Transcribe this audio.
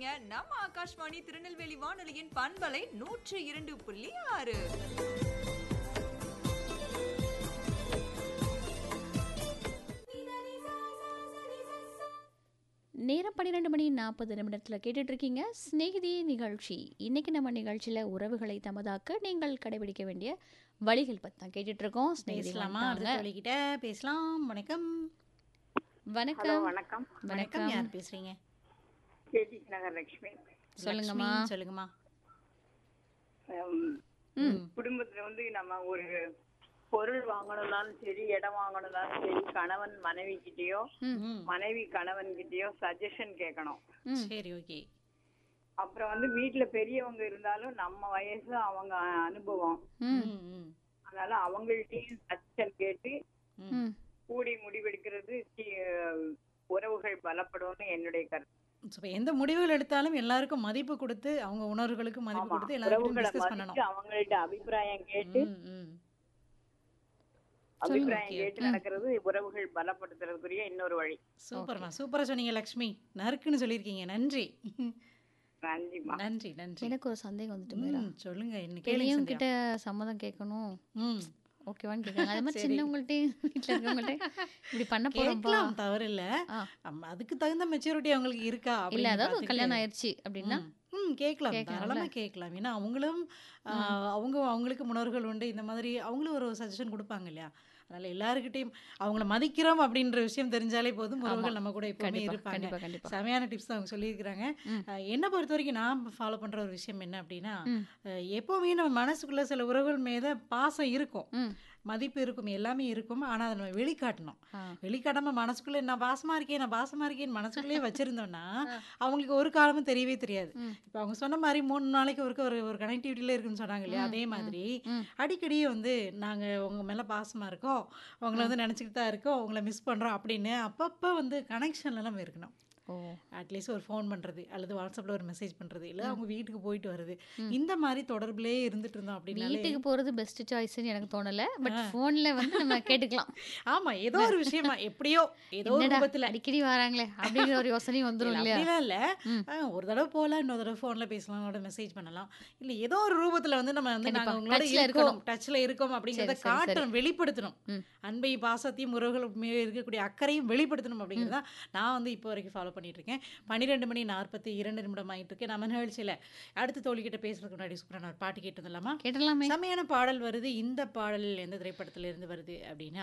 இருக்கீங்க நம்ம ஆகாஷ்வாணி திருநெல்வேலி வானொலியின் பண்பலை நூற்று இரண்டு புள்ளி ஆறு நேரம் பன்னிரெண்டு மணி நாற்பது நிமிடத்தில் கேட்டுட்டு இருக்கீங்க சிநேகிதி நிகழ்ச்சி இன்னைக்கு நம்ம நிகழ்ச்சியில் உறவுகளை தமதாக்க நீங்கள் கடைபிடிக்க வேண்டிய வழிகள் பற்றி தான் கேட்டுட்டு இருக்கோம் சிநேகிதி பேசலாமா வந்துட்டாங்க. அடுத்த வழிகிட்ட பேசலாம் வணக்கம் ஹலோ வணக்கம் வணக்கம் வணக்கம் வணக்கம் யார் பேசுறீங்க கேடி நகர் லட்சுமி சொல்லுங்கம்மா. லக்ஷ்மி, சொல்லுங்கம்மா ஹம், ம் குடும்பத்துல வந்து நம்ம ஒரு பொருள் வாங்கணும்னாலும் சரி இடம் வாங்கணும்னாலும் சரி கணவன் மனைவி கிட்டயோ ம், மனைவி கணவன் கிட்டயோ சஜஷன் கேட்கணும் ம் சரி ஓகே அப்புறம் வந்து வீட்டுல பெரியவங்க இருந்தாலும் நம்ம வயசு அவங்க அனுபவம் ம் ம் அதனால அவங்கள்ட்டையும் சஜஷன் கேட்டு ம் கூடி முடிவெடுக்கிறது தி- உறவுகள் பலப்படும்னு என்னுடைய கருத்து So, இப்ப எந்த முடிவுகள் எடுத்தாலும் எல்லாருக்கும் மதிப்பு கொடுத்து அவங்க உணர்வுகளுக்கு மதிப்பு ஆமா கொடுத்து எல்லாருக்கும் உறவுகளை டிஸ்கஸ் பண்ணணும் மதிச்சு அவங்கள்ட்ட அபிப்பிராயம் கேட்டு ம், ம். அபிப்பிராயம் Okay, கேட்டு நடக்கிறது உறவுகள் பலப்படுத்துறதுக்குரிய இன்னொரு வழி சூப்பர்மா சூப்பரா சொன்னீங்க லக்ஷ்மி நறுக்குன்னு சொல்லியிருக்கீங்க நன்றி நன்றிம்மா நன்றி நன்றி எனக்கு ஒரு சந்தேகம் வந்துட்டு மீரா ம், சொல்லுங்க என்ன கேளுங்க பெரியவங்க சந்தியா. கிட்ட சம்மதம் கேட்கணும் ம் ஓகேவான்னு கேட்காங்க அது மாதிரி சரி. சின்னவங்கள்ட்டையும் வீட்டில் இருக்கவங்கள்ட்ட இப்படி பண்ண போறோம்ப்பா கேட்கலாம் தவறு இல்ல ஆ. அம், அதுக்கு தகுந்த மெச்சூரிட்டி அவங்களுக்கு இருக்கா இல்ல அப்படின்னு அதாவது பார்த்துட்டு- கல்யாணம் ஆயிடுச்சு அப்படின்னா ம். ம் கேட்கலாம் கேட்கலாம்ல? தாராளமா கேட்கலாம் ஏன்னா அவங்களும் ஆ, அவங்க அவங்களுக்கு முன்னோர்கள் உண்டு இந்த மாதிரி அவங்களும் ஒரு சஜஷன் கொடுப்பாங்க இல்லையா அதனால எல்லாருக்கிட்டையும் அவங்கள மதிக்கிறோம் அப்படின்ற விஷயம் தெரிஞ்சாலே போதும் உறவுகள் நம்ம கூட எப்பவுமே கண்டிப்பா இருப்பாங்க கண்டிப்பா கண்டிப்பா செமையான டிப்ஸ் அவங்க சொல்லியிருக்கிறாங்க ம். அஹ், என்னை பொறுத்த வரைக்கும் நான் ஃபாலோ பண்ற ஒரு விஷயம் என்ன அப்படின்னா ம். அஹ், எப்பவுமே நம்ம மனசுக்குள்ள சில உறவுகள் மீத பாசம் இருக்கும் ம் மதிப்பு இருக்கும் எல்லாமே இருக்கும் ஆனா அதை நம்ம வெளிக்காட்டணும் ஆ. வெளிக்காட்டாம மனசுக்குள்ள நான் பாசமா இருக்கேன் நான் பாசமா இருக்கேன் மனசுக்குள்ளேயே வச்சிருந்தோம்னா அவங்களுக்கு ஒரு காலமும் தெரியவே தெரியாது ம். இப்போ அவங்க சொன்ன மாதிரி மூணு நாளைக்கு ஒருக்க ஒரு ஒரு கனெக்டிவிட்டியில இருக்குன்னு சொன்னாங்க இல்லையா அதே மாதிரி ம். அடிக்கடி வந்து நாங்க உங்க மேல பாசமா இருக்கோம் உங்களை வந்து நினைச்சுக்கிட்டு தான் இருக்கோம் உங்களை மிஸ் பண்றோம் அப்படின்னு அப்பப்போ வந்து கனெக்ஷன்ல நம்ம இருக்கணும் ஓ அட்லீஸ்ட் ஒரு ஃபோன் பண்றது அல்லது வாட்ஸ்அப்ல ஒரு மெசேஜ் பண்றது இல்ல அவங்க வீட்டுக்கு போயிட்டு வருது இந்த மாதிரி தொடர்புலயே இருந்துட்டு இருந்தோம் அப்படின்னாலே வீட்டுக்கு போறது பெஸ்ட் சாய்ஸ்னு எனக்கு தோணல பட் போன்ல வந்து நம்ம கேட்டுக்கலாம் ஆமா ஏதோ ஒரு விஷயமா எப்படியோ ஏதோ ஒரு என்னடா ரூபத்துல அடிக்கடி வராங்களே அப்படிங்கிற ஒரு யோசனையும் வந்துரும் இல்ல, இல்லையா அப்படிலாம் இல்ல ம். ஆ, ஒரு தடவை போல இன்னொரு தடவை ஃபோன்ல பேசலாம் ஒரு மெசேஜ் பண்ணலாம் இல்ல ஏதோ ஒரு ரூபத்துல வந்து நம்ம வந்து கண்டிப்பா. நாங்க உங்களோட touchல இருக்கோம் இருக்கணும். டச்ல இருக்கோம் அப்படிங்கறத சரி, சரி, சரி. காட்டணும் வெளிப்படுத்தணும் ம். அன்பை பாசத்தையும் உறவுகள் மேல இருக்கக்கூடிய அக்கறையும் வெளிப்படுத்தணும் அப்படிங்கிறதா நான் வந்து இப்போ வரைக்கும் ஃபாலோ பண்ணிட்டு இருக்கேன் பன்னிரெண்டு மணி நாற்பத்தி இரண்டு நிமிடம் ஆயிட்டு இருக்கு நம்ம நிகழ்ச்சியில அடுத்த தோழிக்கிட்ட பேசுறதுக்கு முன்னாடி சூப்பரான ஒரு பாட்டு கேட்டு வந்துடலாமா கேட்டலாமே செமையான பாடல் வருது இந்த பாடல் எந்த திரைப்படத்துல இருந்து வருது அப்படின்னா